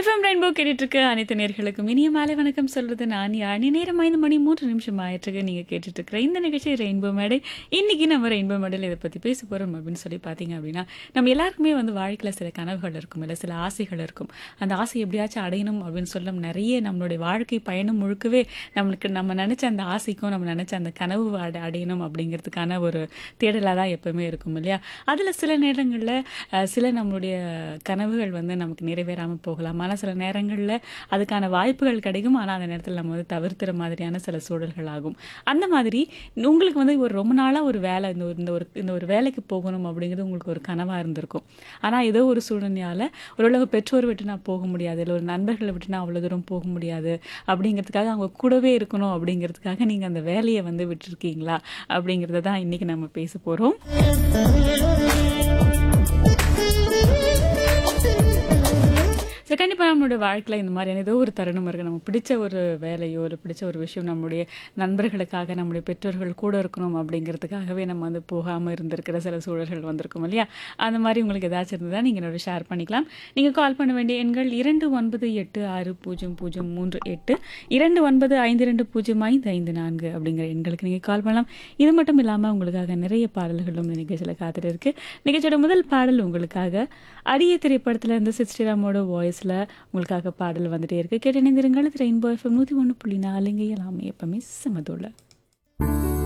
FM rainbow கேட்டுட்டு இருக்க அனைத்து நேர்களுக்கும் இனிய மாலை வணக்கம் சொல்றது நான் யானி நேரம் ஐந்து மணி மூன்று நிமிஷம் ஆயிட்டு நீங்க கேட்டுட்டு இருக்கிற இந்த நிகழ்ச்சி ரெயின்போ மேடை இன்னைக்கு நம்ம ரெயின்போ மேடையில் இதை பத்தி பேச போறோம் அப்படின்னு சொல்லி பாத்தீங்க அப்படின்னா நம்ம எல்லாருக்குமே வந்து வாழ்க்கையில சில கனவுகள் இருக்கும் இல்லை சில ஆசைகள் இருக்கும் அந்த ஆசை எப்படியாச்சும் அடையணும் அப்படின்னு சொல்ல நிறைய நம்மளுடைய வாழ்க்கை பயணம் முழுக்கவே நம்மளுக்கு நம்ம நினைச்ச அந்த ஆசைக்கும் நம்ம நினைச்ச அந்த கனவு அட- அடையணும் அப்படிங்கிறதுக்கான ஒரு தேடலாக தான் எப்பவுமே இருக்கும் இல்லையா அதில் சில நேரங்களில் சில நம்மளுடைய கனவுகள் வந்து நமக்கு நிறைவேறாமல் போகலாம் ஆனால் சில நேரங்களில் அதுக்கான வாய்ப்புகள் கிடைக்கும் ஆனால் அந்த நேரத்தில் நம்ம வந்து தவிர்த்துற மாதிரியான சில சூழல்கள் ஆகும் அந்த மாதிரி உங்களுக்கு வந்து ஒரு ரொம்ப நாளாக ஒரு வேலை இந்த ஒரு இந்த ஒரு இந்த ஒரு வேலைக்கு போகணும் அப்படிங்கிறது உங்களுக்கு ஒரு கனவாக இருந்திருக்கும் ஆனால் ஏதோ ஒரு சூழ்நிலையால் ஓரளவு பெற்றோர் விட்டு நான் போக முடியாது இல்லை ஒரு நண்பர்களை விட்டு நான் அவ்வளோ தூரம் போக முடியாது அப்படிங்கிறதுக்காக அவங்க கூடவே இருக்கணும் அப்படிங்கிறதுக்காக நீங்கள் அந்த வேலையை வந்து விட்டுருக்கீங்களா அப்படிங்கிறத தான் இன்றைக்கி நம்ம பேச போகிறோம் ஸோ கண்டிப்பாக நம்மளோட வாழ்க்கையில் இந்த மாதிரியான ஏதோ ஒரு தருணம் இருக்குது நம்ம பிடிச்ச ஒரு வேலையோ இல்லை பிடிச்ச ஒரு விஷயம் நம்மளுடைய நண்பர்களுக்காக நம்முடைய பெற்றோர்கள் கூட இருக்கணும் அப்படிங்கிறதுக்காகவே நம்ம வந்து போகாமல் இருந்திருக்கிற சில சூழல்கள் வந்திருக்கும் இல்லையா அந்த மாதிரி உங்களுக்கு ஏதாச்சும் இருந்தால் நீங்கள் என்னோட ஷேர் பண்ணிக்கலாம் நீங்கள் கால் பண்ண வேண்டிய எண்கள் இரண்டு ஒன்பது எட்டு ஆறு பூஜ்ஜியம் பூஜ்ஜியம் மூன்று எட்டு இரண்டு ஒன்பது ஐந்து ரெண்டு பூஜ்ஜியம் ஐந்து ஐந்து நான்கு அப்படிங்கிற எண்களுக்கு நீங்கள் கால் பண்ணலாம் இது மட்டும் இல்லாமல் உங்களுக்காக நிறைய பாடல்களும் இந்த நிகழ்ச்சியில் காத்துட்டு இருக்கு நிகழ்ச்சியோட முதல் பாடல் உங்களுக்காக அரிய திரைப்படத்தில் இருந்து சிஸ்டிராமோட வாய்ஸில் உங்களுக்காக பாடல் வந்துட்டே இருக்கு கேட்டு இணைந்திருங்கள் ரெயின்போ எஃப்எம் நூற்றி ஒன்று புள்ளி நாலுங்க எல்லாமே எப்பவுமே சமதோல